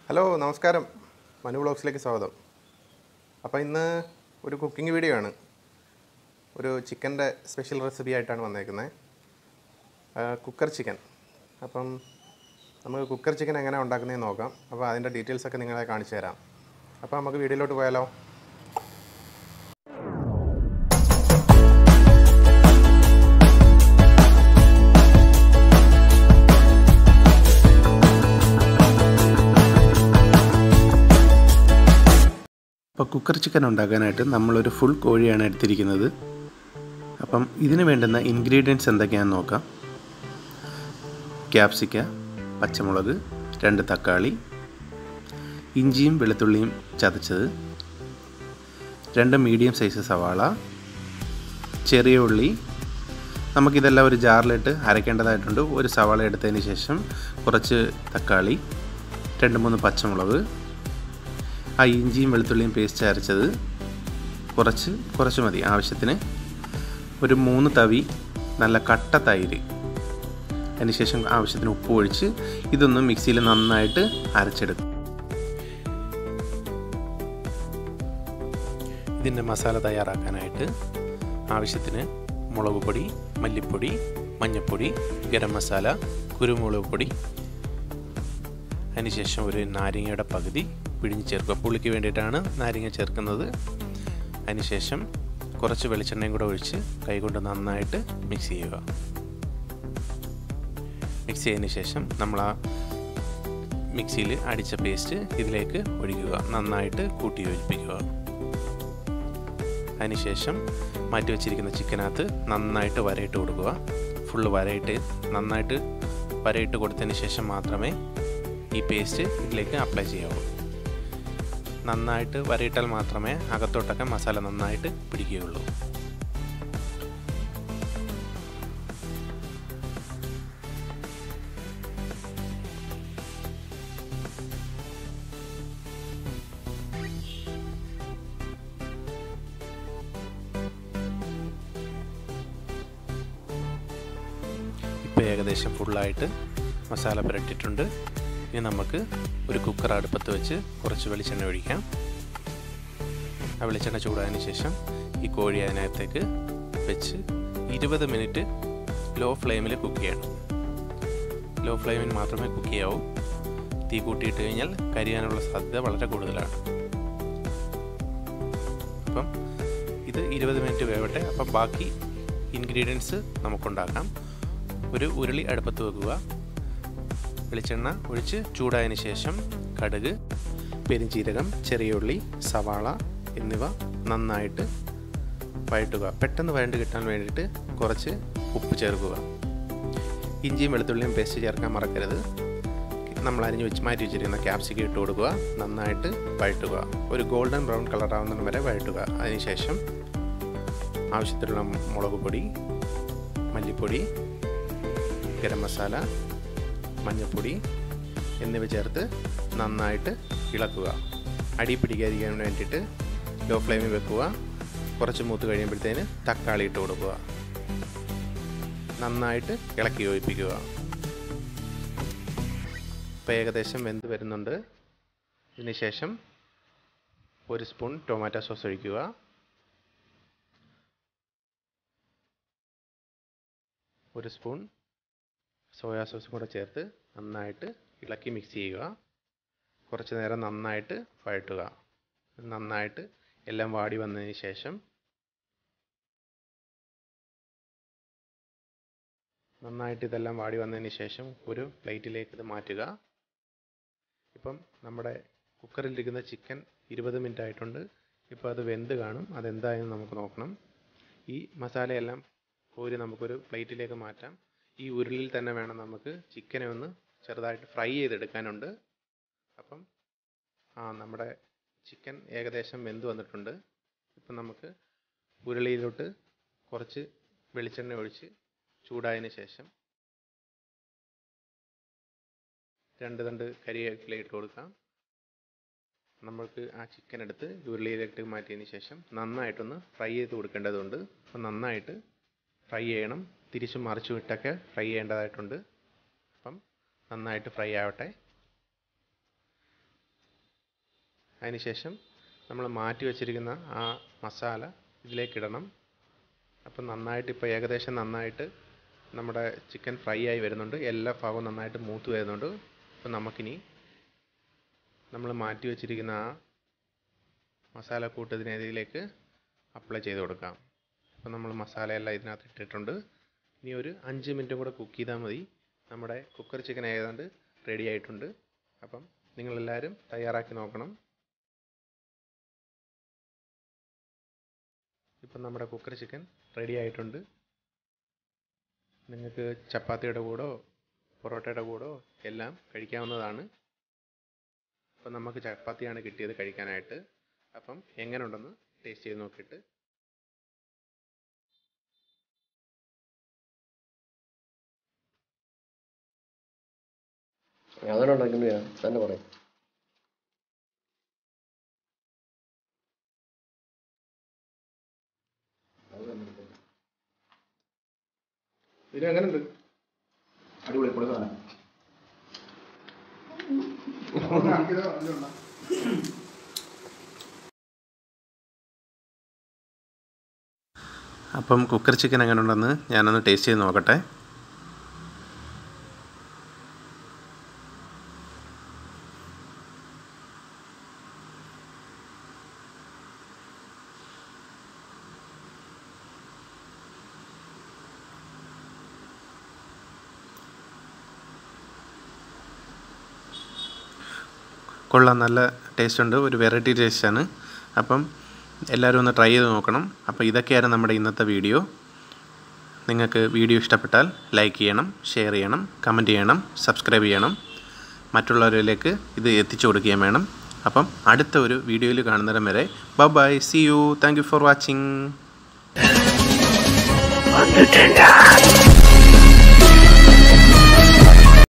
hello നമസ്കാരം മനു ബ്ലോഗ്സിലേക്ക് സ്വാഗതം അപ്പോൾ ഇന്ന് ഒരു കുക്കിംഗ് വീഡിയോ ആണ് ഒരു ചിക്കൻ്റെ സ്പെഷ്യൽ റെസിപ്പി ആയിട്ടാണ് വന്നേക്കുന്നത് കുക്കർ ചിക്കൻ അപ്പം നമുക്ക് കുക്കർ ചിക്കൻ എങ്ങനെ ഉണ്ടാക്കുന്നതെന്ന് നോക്കാം അപ്പോൾ അതിൻ്റെ ഡീറ്റെയിൽസ് ഒക്കെ നിങ്ങളെ കാണിച്ചു തരാം അപ്പോൾ നമുക്ക് വീഡിയോയിലോട്ട് പോയാലോ അപ്പോൾ കുക്കർ ചിക്കൻ ഉണ്ടാക്കാനായിട്ട് നമ്മളൊരു ഫുൾ കോഴിയാണ് എടുത്തിരിക്കുന്നത് അപ്പം ഇതിന് വേണ്ടുന്ന ഇൻഗ്രീഡിയൻസ് എന്തൊക്കെയാണെന്ന് നോക്കാം ക്യാപ്സിക്ക പച്ചമുളക് രണ്ട് തക്കാളി ഇഞ്ചിയും വെളുത്തുള്ളിയും ചതച്ചത് രണ്ട് മീഡിയം സൈസ് സവാള ചെറിയ ഉള്ളി നമുക്കിതെല്ലാം ഒരു ജാറിലിട്ട് അരയ്ക്കേണ്ടതായിട്ടുണ്ട് ഒരു സവാള എടുത്തതിന് ശേഷം കുറച്ച് തക്കാളി രണ്ട് മൂന്ന് പച്ചമുളക് ആ ഇഞ്ചിയും വെളുത്തുള്ളിയും പേസ്റ്റ് അരച്ചത് കുറച്ച് കുറച്ച് മതി ആവശ്യത്തിന് ഒരു മൂന്ന് തവി നല്ല കട്ട തൈര് അതിനുശേഷം ആവശ്യത്തിന് ഉപ്പ് ഒഴിച്ച് ഇതൊന്ന് മിക്സിയിൽ നന്നായിട്ട് അരച്ചെടുക്കും ഇതിൻ്റെ മസാല തയ്യാറാക്കാനായിട്ട് ആവശ്യത്തിന് മുളക് പൊടി മല്ലിപ്പൊടി മഞ്ഞൾപ്പൊടി ഗരം മസാല കുരുമുളക് പൊടി അതിനുശേഷം ഒരു നാരങ്ങയുടെ പകുതി പിഴിഞ്ഞ് ചേർക്കുക പുളിക്ക് വേണ്ടിയിട്ടാണ് നാരങ്ങ ചേർക്കുന്നത് അതിനുശേഷം കുറച്ച് വെളിച്ചെണ്ണയും കൂടെ ഒഴിച്ച് കൈകൊണ്ട് നന്നായിട്ട് മിക്സ് ചെയ്യുക മിക്സ് ചെയ്തതിന് ശേഷം നമ്മൾ ആ മിക്സിയിൽ അടിച്ച പേസ്റ്റ് ഇതിലേക്ക് ഒഴിക്കുക നന്നായിട്ട് കൂട്ടി യോജിപ്പിക്കുക അതിനുശേഷം മാറ്റി വെച്ചിരിക്കുന്ന ചിക്കനകത്ത് നന്നായിട്ട് വരയിട്ട് കൊടുക്കുക ഫുള്ള് വരയിട്ട് നന്നായിട്ട് വരയിട്ട് കൊടുത്തതിന് ശേഷം മാത്രമേ ഈ പേസ്റ്റ് ഇതിലേക്ക് അപ്ലൈ ചെയ്യാവൂ നന്നായിട്ട് വരയിട്ടാൽ മാത്രമേ അകത്തോട്ടൊക്കെ മസാല നന്നായിട്ട് പിടിക്കുകയുള്ളൂ ഇപ്പോൾ ഏകദേശം ഫുള്ളായിട്ട് മസാല പുരട്ടിയിട്ടുണ്ട് ഇനി നമുക്ക് ഒരു കുക്കർ അടുപ്പത്ത് വെച്ച് കുറച്ച് വെളിച്ചെണ്ണ ഒഴിക്കാം ആ വെളിച്ചെണ്ണ ചൂടായതിന് ശേഷം ഈ കോഴി അതിനകത്തേക്ക് വെച്ച് ഇരുപത് മിനിറ്റ് ലോ ഫ്ലെയിമിൽ കുക്ക് ചെയ്യണം ലോ ഫ്ലെയിമിൽ മാത്രമേ കുക്ക് ചെയ്യാവൂ തീ കൂട്ടിയിട്ട് കഴിഞ്ഞാൽ കരിയാനുള്ള സാധ്യത വളരെ കൂടുതലാണ് അപ്പം ഇത് ഇരുപത് മിനിറ്റ് വേവട്ടെ അപ്പം ബാക്കി ഇൻഗ്രീഡിയൻസ് നമുക്കുണ്ടാക്കാം ഒരു ഉരുളി അടുപ്പത്ത് വെക്കുക വെളിച്ചെണ്ണ ഒഴിച്ച് ചൂടായതിന് ശേഷം കടുക് പെരിഞ്ചീരകം ചെറിയ ഉള്ളി സവാള എന്നിവ നന്നായിട്ട് വഴറ്റുക പെട്ടെന്ന് വഴണ്ട് കിട്ടാൻ വേണ്ടിയിട്ട് കുറച്ച് ഉപ്പ് ചേർക്കുക ഇഞ്ചിയും വെളുത്തുള്ളിയും പേസ്റ്റ് ചേർക്കാൻ മറക്കരുത് നമ്മൾ അരിഞ്ഞ് വെച്ച് മാറ്റി വെച്ചിരിക്കുന്ന ക്യാപ്സിക്കം ഇട്ട് കൊടുക്കുക നന്നായിട്ട് വഴറ്റുക ഒരു ഗോൾഡൻ ബ്രൗൺ കളർ ആവുന്നതിന് വരെ വഴറ്റുക അതിനുശേഷം ആവശ്യത്തിനുള്ള മുളക് പൊടി മല്ലിപ്പൊടി ഗരം മസാല മഞ്ഞൾപ്പൊടി എന്നിവ ചേർത്ത് നന്നായിട്ട് ഇളക്കുക അടി പിടിക്കാതിരിക്കാൻ വേണ്ടിയിട്ട് ലോ ഫ്ലെയിമിൽ വെക്കുക കുറച്ച് മൂത്ത് കഴിയുമ്പോഴത്തേന് തക്കാളി ഇട്ട് കൊടുക്കുക നന്നായിട്ട് ഇളക്കി യോജിപ്പിക്കുക ഇപ്പോൾ ഏകദേശം വെന്ത് വരുന്നുണ്ട് ഇതിന് ശേഷം ഒരു സ്പൂൺ ടൊമാറ്റോ സോസ് ഒഴിക്കുക ഒരു സ്പൂൺ സോയാ സോസും കൂടെ ചേർത്ത് നന്നായിട്ട് ഇളക്കി മിക്സ് ചെയ്യുക കുറച്ച് നേരം നന്നായിട്ട് വഴറ്റുക നന്നായിട്ട് എല്ലാം വാടി വന്നതിന് ശേഷം നന്നായിട്ട് ഇതെല്ലാം വാടി വന്നതിന് ശേഷം ഒരു പ്ലേറ്റിലേക്ക് ഇത് മാറ്റുക ഇപ്പം നമ്മുടെ കുക്കറിലിരിക്കുന്ന ചിക്കൻ ഇരുപത് മിനിറ്റ് ആയിട്ടുണ്ട് ഇപ്പോൾ അത് വെന്ത് കാണും അതെന്തായെന്ന് നമുക്ക് നോക്കണം ഈ മസാലയെല്ലാം കോരി നമുക്കൊരു പ്ലേറ്റിലേക്ക് മാറ്റാം ഈ ഉരുളിയിൽ തന്നെ വേണം നമുക്ക് ചിക്കനെ ഒന്ന് ചെറുതായിട്ട് ഫ്രൈ ചെയ്തെടുക്കാനുണ്ട് അപ്പം ആ നമ്മുടെ ചിക്കൻ ഏകദേശം വെന്ത് വന്നിട്ടുണ്ട് ഇപ്പം നമുക്ക് ഉരുളിയിലോട്ട് കുറച്ച് വെളിച്ചെണ്ണ ഒഴിച്ച് ചൂടായതിന് ശേഷം രണ്ട് തണ്ട് കരിവേപ്പില ഇട്ട് കൊടുക്കാം നമ്മൾക്ക് ആ ചിക്കൻ എടുത്ത് ഉരുളിയിലേക്ക് മാറ്റിയതിന് ശേഷം നന്നായിട്ടൊന്ന് ഫ്രൈ ചെയ്ത് കൊടുക്കേണ്ടതുണ്ട് അപ്പം നന്നായിട്ട് ഫ്രൈ ചെയ്യണം തിരിച്ചും മറിച്ചും ഇട്ടൊക്കെ ഫ്രൈ ചെയ്യേണ്ടതായിട്ടുണ്ട് അപ്പം നന്നായിട്ട് ഫ്രൈ ആവട്ടെ അതിനുശേഷം നമ്മൾ മാറ്റി വെച്ചിരിക്കുന്ന ആ മസാല ഇതിലേക്കിടണം അപ്പം നന്നായിട്ട് ഇപ്പോൾ ഏകദേശം നന്നായിട്ട് നമ്മുടെ ചിക്കൻ ഫ്രൈ ആയി വരുന്നുണ്ട് എല്ലാ ഭാഗവും നന്നായിട്ട് മൂത്ത് വരുന്നുണ്ട് അപ്പം നമുക്കിനി നമ്മൾ മാറ്റി വെച്ചിരിക്കുന്ന ആ മസാല കൂട്ടതിനെ ഇതിലേക്ക് അപ്ലൈ ചെയ്ത് കൊടുക്കാം അപ്പം നമ്മൾ മസാലയെല്ലാം ഇതിനകത്ത് ഇട്ടിട്ടുണ്ട് ഇനി ഒരു അഞ്ച് മിനിറ്റും കൂടെ കുക്ക് ചെയ്താൽ മതി നമ്മുടെ കുക്കർ ചിക്കൻ ഏതാണ്ട് റെഡി ആയിട്ടുണ്ട് അപ്പം നിങ്ങളെല്ലാവരും തയ്യാറാക്കി നോക്കണം ഇപ്പം നമ്മുടെ കുക്കർ ചിക്കൻ റെഡി ആയിട്ടുണ്ട് നിങ്ങൾക്ക് ചപ്പാത്തിയുടെ കൂടോ പൊറോട്ടയുടെ കൂടോ എല്ലാം കഴിക്കാവുന്നതാണ് അപ്പം നമുക്ക് ചപ്പാത്തിയാണ് കിട്ടിയത് കഴിക്കാനായിട്ട് അപ്പം എങ്ങനെ ഉണ്ടെന്ന് ടേസ്റ്റ് ചെയ്ത് നോക്കിയിട്ട് അങ്ങനെ ഉണ്ടാക്കുന്ന തന്നെ പറയും ഇത് എങ്ങനെയുണ്ട് അടിപൊളി കൊടുക്കാണ് അപ്പം കുക്കർ ചിക്കൻ എങ്ങനെ ഉണ്ടെന്ന് ഞാനൊന്ന് ടേസ്റ്റ് ചെയ്ത് നോക്കട്ടെ കൊള്ളാം നല്ല ടേസ്റ്റ് ഉണ്ട് ഒരു വെറൈറ്റി ടേസ്റ്റാണ് അപ്പം എല്ലാവരും ഒന്ന് ട്രൈ ചെയ്ത് നോക്കണം അപ്പോൾ ഇതൊക്കെയായിരുന്നു നമ്മുടെ ഇന്നത്തെ വീഡിയോ നിങ്ങൾക്ക് വീഡിയോ ഇഷ്ടപ്പെട്ടാൽ ലൈക്ക് ചെയ്യണം ഷെയർ ചെയ്യണം കമൻറ്റ് ചെയ്യണം സബ്സ്ക്രൈബ് ചെയ്യണം മറ്റുള്ളവരിലേക്ക് ഇത് എത്തിച്ചു കൊടുക്കുകയും വേണം അപ്പം അടുത്ത ഒരു വീഡിയോയിൽ കാണുന്നിടം വരെ bye bye see you thank you for watching വന്നിട്ടുണ്ട്